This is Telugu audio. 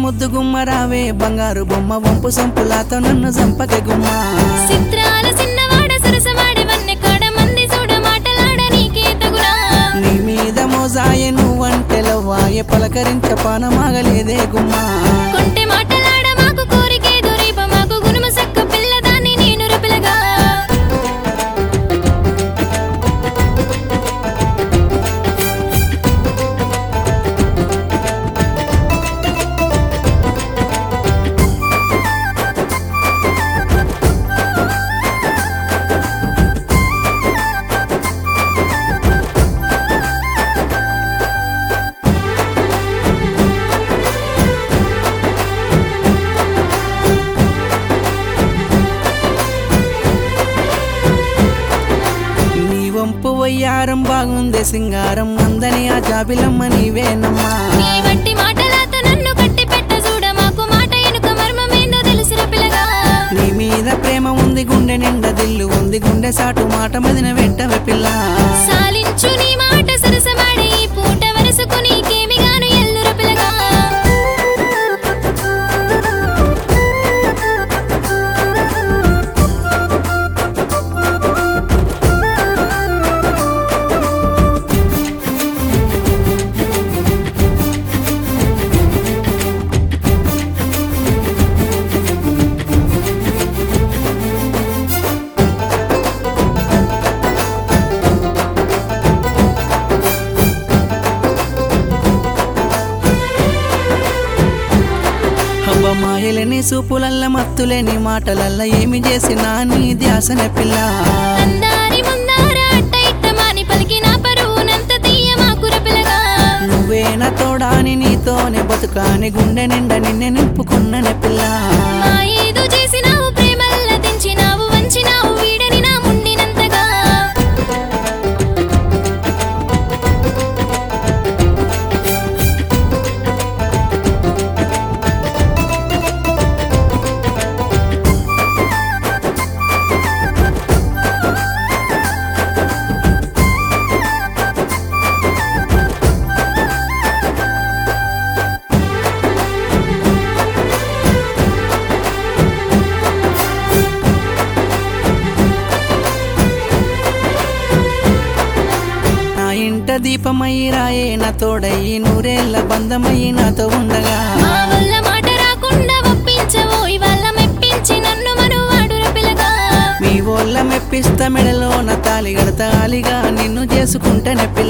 ముద్దు గుమ్మ రావే బంగారు బొమ్మ వంపు సొంపులాతో నన్ను చంపక గుమ్మ చిత్రాల చిన్నవాడ సరసవాడి వన్నె కాడ మంది చూడ మాటలాడ నీకే తగునా నీ మీద మోజాయే నువ్వంటే లవ్వాయే పలకరించ పానమాగలేదే గుమ్మ కొంటె మాటలాడ మాకు కోరికే దొరీప మాకు గునుమ సక్క పిల్లదాన్ని నేను రపిలగా నీ వంపు వయ్యారం బాగుందే సింగారం అందని ఆ జాబిలమ్మ నీవేనమ్మా నీ వంటి మాటలతో నన్ను కట్టి పెట్ట చూడ మాకు మాట ఎనుక మర్మమేందో తెలుసుర పిల్లగా నీ మీద ప్రేమ ఉంది గుండె నిండా దిల్లు ఉంది గుండె సాటు మాట మదిన వెంటవే పిల్ల సాలించు నీ మాట సరసమాడి ఈ పూట వరసకు నీకేమి గాను ఎల్లుర పిల్లగా హబ్బ మాయలేని సూపులల్ల మత్తులేని మాటలల్ల ఏమి చేసినా నీ ధ్యాసనే పిల్ల అందారి ముందార అట్ట ఇట్ట మాని పలికిన పరువునంత తీయ మాకుర పిల్లగా నువ్వేన తోడాని నీతోనే బతుకాని గుండె నిండా నిన్నే నింపుకున్ననే పిల్ల మా ఏదో చేసినావు ప్రేమల్ల తెంచినావు వంచినావు వీడని నా ముండినంతగా నా ఇంట దీపమయ్యి రాయే నా తోడయ్యి నూరేళ్ల బంధమయ్యి నాతో ఉండగా మా వల్ల మాట రాకుండా ఒప్పించవో ఇవాళ మెప్పించి నన్ను మనువాడుర పిల్లగా మీ ఓళ్ళ మెప్పిస్త మెడలో నా తాలి గడతాలిగా నిన్ను చేసుకుంటేనే పిల్ల